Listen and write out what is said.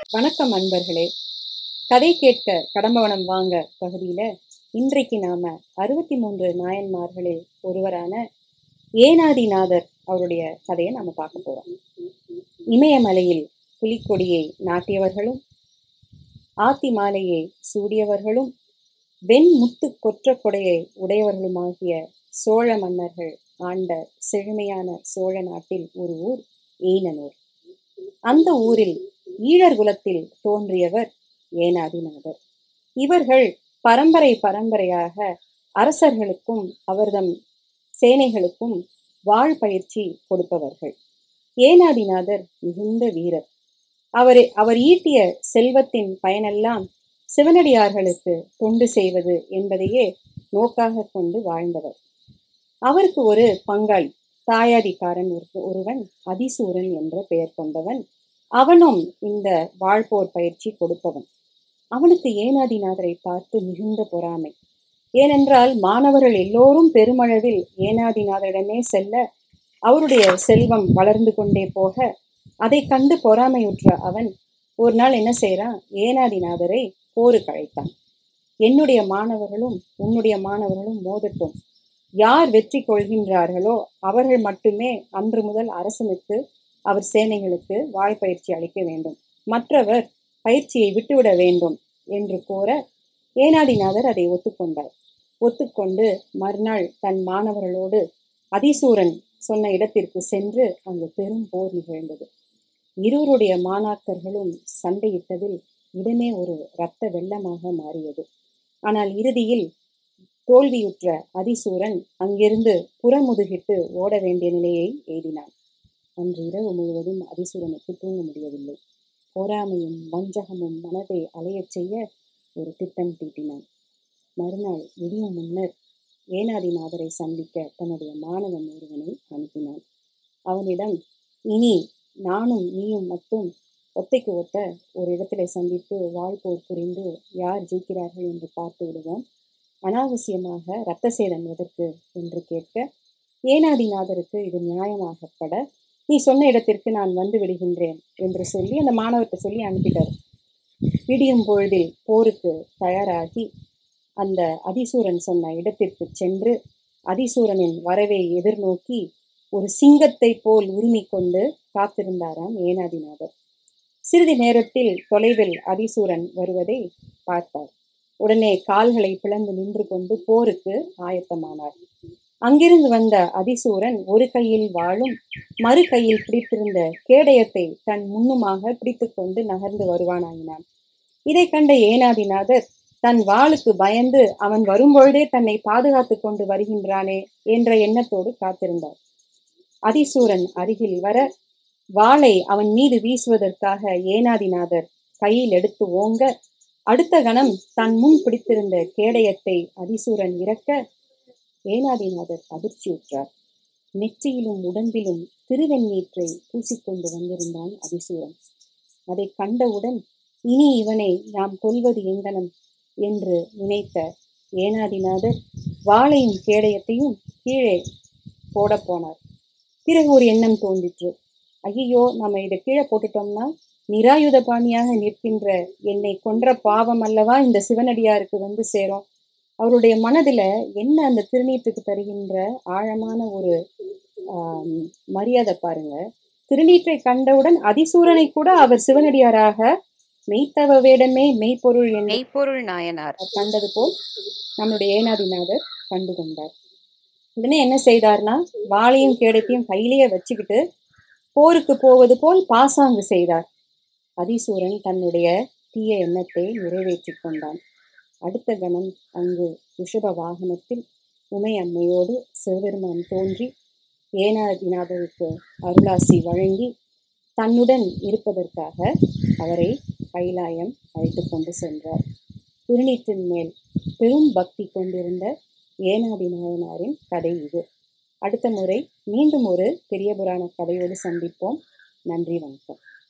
வணக்கம் அன்பர்களே கதை கேட்க கடம்பவனம் வாங்க பகுதியில இன்றைக்கு நாம அறுபத்தி மூன்று நாயன்மார்களில் ஒருவரான ஏனாதிநாதர் அவருடைய கதையை நாம பார்க்க போறோம் இமயமலையில் புலிக்கொடியை நாட்டியவர்களும் ஆத்தி மாலையை சூடியவர்களும் வெண்முத்து கொற்ற கொடையை உடையவர்களுமாகிய சோழ மன்னர்கள் ஆண்ட செழுமையான சோழ நாட்டில் ஒரு ஊர் ஏனனூர் அந்த ஊரில் ஈழர் குலத்தில் தோன்றியவர் ஏனாதிநாதர் இவர்கள் பரம்பரை பரம்பரையாக அரசர்களுக்கும் அவர்தம் சேனைகளுக்கும் வாழ் பயிற்சி கொடுப்பவர்கள் ஏனாதிநாதர் மிகுந்த வீரர் அவர் அவர் ஈட்டிய செல்வத்தின் பயனெல்லாம் சிவனடியார்களுக்கு தொண்டு செய்வது என்பதையே நோக்காக கொண்டு வாழ்ந்தவர் அவருக்கு ஒரு பங்காளி தாயாதிக்காரன் ஒரு ஒருவன் அதிசூரன் என்ற பெயர் கொண்டவன் அவனும் இந்த வாழ்போர் பயிற்சி கொடுப்பவன் அவனுக்கு ஏனாதிநாதரை பார்த்து மிகுந்த பொறாமை ஏனென்றால் மாணவர்கள் எல்லோரும் பெருமளவில் ஏனாதிநாதரிடமே செல்ல அவருடைய செல்வம் வளர்ந்து கொண்டே போக அதை கண்டு பொறாமையுற்ற அவன் ஒரு நாள் என்ன செய்யறான் ஏனாதிநாதரை போருக்கு அழைத்தான் என்னுடைய மாணவர்களும் உன்னுடைய மாணவர்களும் மோதட்டும் யார் வெற்றி கொள்கின்றார்களோ அவர்கள் மட்டுமே அன்று முதல் அரசனுக்கு அவர் சேனைகளுக்கு வாழ்பயிற்சி அளிக்க வேண்டும் மற்றவர் பயிற்சியை விட்டுவிட வேண்டும் என்று கோர ஏனாதிநாதர் அதை ஒத்துக்கொண்டார் ஒத்துக்கொண்டு மறுநாள் தன் மாணவர்களோடு அதிசூரன் சொன்ன இடத்திற்கு சென்று அங்கு பெரும் போர் நிகழ்ந்தது இருவருடைய மாணாக்கர்களும் சண்டையிட்டதில் இடமே ஒரு இரத்த வெள்ளமாக மாறியது ஆனால் இறுதியில் தோல்வியுற்ற அதிசூரன் அங்கிருந்து புறமுதுகிட்டு ஓட வேண்டிய நிலையை எய்தினான் அன்று இரவு முழுவதும் அதிசூரனுக்கு தூங்க முடியவில்லை பொறாமையும் வஞ்சகமும் மனதை அலையச் செய்ய ஒரு திட்டம் தீட்டினான் மறுநாள் விடியும் முன்னர் ஏனாதிநாதரை சந்திக்க தன்னுடைய மாணவன் ஒருவனை அனுப்பினான் அவனிடம் இனி நானும் நீயும் மட்டும் ஒத்தைக்கு ஒத்த ஒரு இடத்திலே சந்தித்து வாழ்போர் புரிந்து யார் ஜெயிக்கிறார்கள் என்று பார்த்து விடுவோம் அனாவசியமாக இரத்த சேதம் எதற்கு என்று கேட்க ஏனாதிநாதருக்கு இது நியாயமாகப்பட நீ சொன்ன இடத்திற்கு நான் வந்து விடுகின்றேன் என்று சொல்லி அந்த மாணவர்கிட்ட சொல்லி அனுப்பிட்டார் விடியும் பொழுதில் போருக்கு தயாராகி அந்த அதிசூரன் சொன்ன இடத்திற்கு சென்று அதிசூரனின் வரவை எதிர்நோக்கி ஒரு சிங்கத்தை போல் உரிமை கொண்டு காத்திருந்தாராம் ஏனாதிநாதர் சிறிது நேரத்தில் தொலைவில் அதிசூரன் வருவதை பார்த்தார் உடனே கால்களை பிளந்து நின்று கொண்டு போருக்கு ஆயத்தமானார் அங்கிருந்து வந்த அதிசூரன் ஒரு கையில் வாழும் மறு கையில் பிடித்திருந்த கேடயத்தை தன் முன்னுமாக பிடித்துக்கொண்டு நகர்ந்து வருவானாயினான் இதை கண்ட ஏனாதிநாதர் தன் வாளுக்கு பயந்து அவன் வரும்பொழுதே தன்னை பாதுகாத்து கொண்டு வருகின்றானே என்ற எண்ணத்தோடு காத்திருந்தார் அதிசூரன் அருகில் வர வாளை அவன் மீது வீசுவதற்காக ஏனாதிநாதர் கையில் எடுத்து ஓங்க அடுத்த கணம் தன் முன் பிடித்திருந்த கேடயத்தை அதிசூரன் இறக்க ஏனாதிநாதர் அதிர்ச்சியுற்றார் நெற்றியிலும் உடம்பிலும் திருவெண்ணீற்றை பூசிக்கொண்டு வந்திருந்தான் அதிசூரன் அதை கண்டவுடன் இனி இவனை நாம் கொல்வது எங்கனம் என்று நினைத்த ஏனாதிநாதர் வாளையும் கேடயத்தையும் கீழே போட போனார் பிறகு ஒரு எண்ணம் தோன்றிற்று ஐயோ நம்ம இதை கீழே போட்டுட்டோம்னா நிராயுத பாணியாக நிற்கின்ற என்னை கொன்ற பாவம் அல்லவா இந்த சிவனடியாருக்கு வந்து சேரும் அவருடைய மனதுல என்ன அந்த திருநீற்றுக்கு தருகின்ற ஆழமான ஒரு ஆஹ் மரியாதை பாருங்க திருநீற்றை கண்டவுடன் அதிசூரனை கூட அவர் சிவனடியாராக மெய்த்தவ வேடமே மெய்ப்பொருள் என்னை மெய்ப்பொருள் நாயனார் கண்டது போல் நம்முடைய ஏனாதிநாதர் கண்டு கொண்டார் உடனே என்ன செய்தார்னா வாளையும் கேடத்தையும் கையிலேயே வச்சுக்கிட்டு போருக்கு போவது போல் பாசாங்கு செய்தார் அதிசூரன் தன்னுடைய தீய எண்ணத்தை நிறைவேற்றி கொண்டான் அடுத்த கணம் அங்கு ரிஷப வாகனத்தில் உமை அம்மையோடு சிவபெருமான் தோன்றி ஏனாதிநாதருக்கு அருளாசி வழங்கி தன்னுடன் இருப்பதற்காக அவரை கைலாயம் அழைத்து கொண்டு சென்றார் திருநீற்றின் மேல் பெரும் பக்தி கொண்டிருந்த ஏனாதி நாயனாரின் கதை இது அடுத்த முறை மீண்டும் ஒரு பெரிய புராண கதையோடு சந்திப்போம் நன்றி வணக்கம்